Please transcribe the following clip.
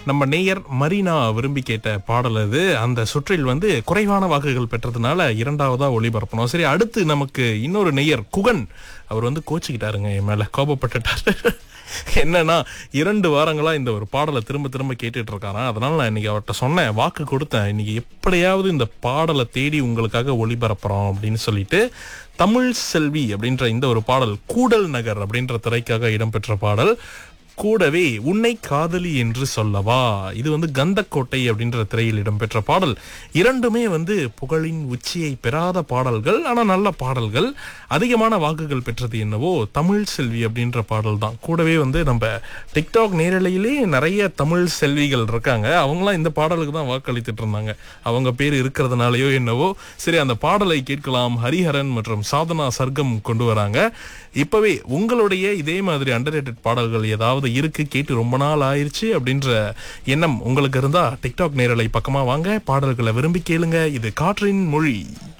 நம்ம நேயர் மரீனா விரும்பி கேட்ட பாடல் அது அந்த சுற்றில் வந்து குறைவான வாக்குகள் பெற்றதுனால இரண்டாவதா ஒளிபரப்பணும் சரி அடுத்து நமக்கு இன்னொரு நேயர் குகன் அவர் வந்து கோச்சிக்கிட்டாருங்க என் மேல கோபப்பட்டுட்டாரு என்னன்னா இரண்டு வாரங்களா இந்த ஒரு பாடலை திரும்ப திரும்ப கேட்டுட்டு இருக்காராம் அதனால நான் இன்னைக்கு அவர்கிட்ட சொன்னேன் வாக்கு கொடுத்தேன் இன்னைக்கு எப்படியாவது இந்த பாடலை தேடி உங்களுக்காக ஒளிபரப்புறோம் அப்படின்னு சொல்லிட்டு தமிழ் செல்வி அப்படின்ற இந்த ஒரு பாடல் கூடல் நகர் அப்படின்ற திரைக்காக இடம்பெற்ற பாடல் கூடவே உன்னை காதலி என்று சொல்லவா இது வந்து கந்தக்கோட்டை அப்படின்ற திரையில் இடம்பெற்ற பாடல் இரண்டுமே வந்து புகழின் உச்சியை பெறாத பாடல்கள் ஆனா நல்ல பாடல்கள் அதிகமான வாக்குகள் பெற்றது என்னவோ தமிழ் செல்வி அப்படின்ற பாடல் தான் கூடவே வந்து நம்ம டிக்டாக் நேரலையிலே நிறைய தமிழ் செல்விகள் இருக்காங்க அவங்களாம் இந்த பாடலுக்கு தான் வாக்களித்துட்டு இருந்தாங்க அவங்க பேர் இருக்கிறதுனாலயோ என்னவோ சரி அந்த பாடலை கேட்கலாம் ஹரிஹரன் மற்றும் சாதனா சர்க்கம் கொண்டு வராங்க இப்பவே உங்களுடைய இதே மாதிரி அண்டர் பாடல்கள் ஏதாவது இருக்கு கேட்டு ரொம்ப நாள் ஆயிருச்சு அப்படின்ற எண்ணம் உங்களுக்கு இருந்தா டிக்டாக் நேரலை பக்கமா வாங்க பாடல்களை விரும்பி கேளுங்க இது காற்றின் மொழி